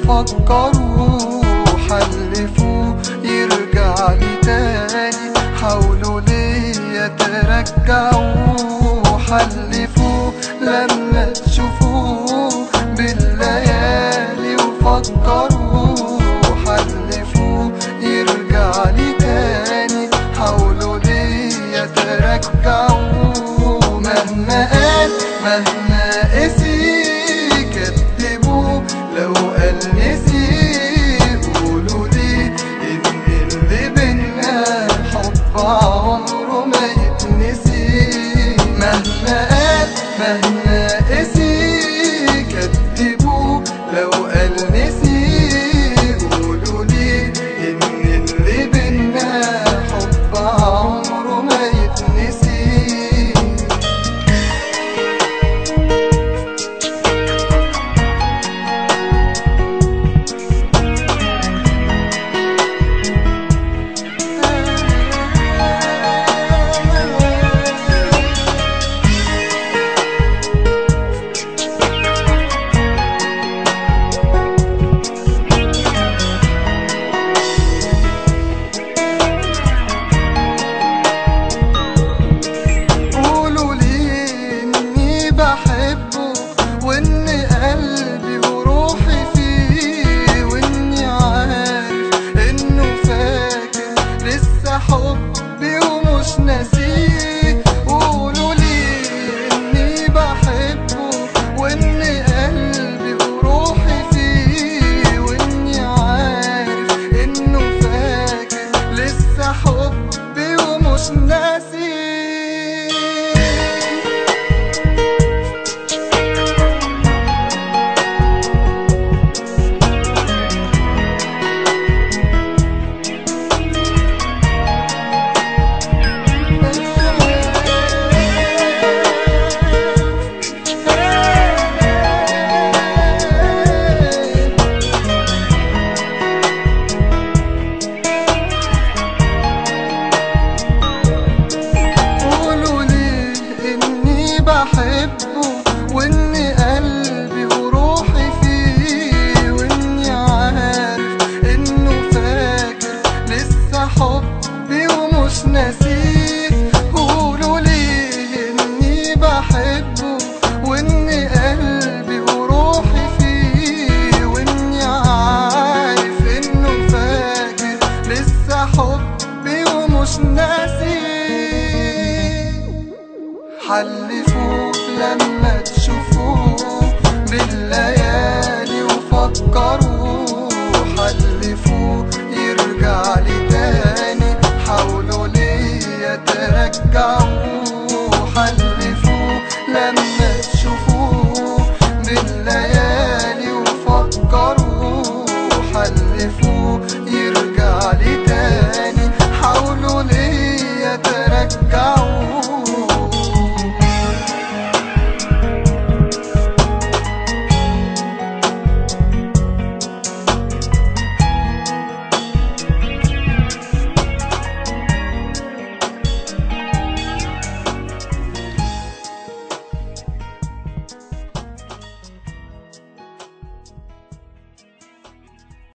وفكروا حلفوا يرجع لي تاني حاولوا ليا ترجعوا حلفوا لما تشوفوه بالليالي وفكروا حلفوا يرجع لي تاني حاولوا ليا ترجعوا مهما قال مهما قسي كدبوا لو قال نسي قولوا لي ان اللي بينا حب عمره ما يتنسي مهما قال مهما قسي كدبوا لو قال نسي قولوا لي ان اللي بينا حب عمره ما يتنسي قولوا لي اني بحبه وان قلبي وروحي فيه واني عارف انه فاكر لسه حبي ومش ناسيه قولوا لي اني بحبه وان قلبي وروحي فيه واني عارف انه فاكر لسه حبي ومش ناسيه قولوا لي اني بحبه وان قلبي وروحي فيه واني عارف انه فاكر لسه حبي ومش ناسيه قولوا لي اني بحبه وان قلبي وروحي فيه واني عارف انه فاكر لسه حبي ومش ناسيه حلفوا لما تشوفوه بالليالي وفكروا حلفوا يرجع لي تاني حاولوا ليا ترجعوا حلفوا لما تشوفوه بالليالي وفكروا حلفوا يرجع لي تاني حاولوا ليا ترجعوا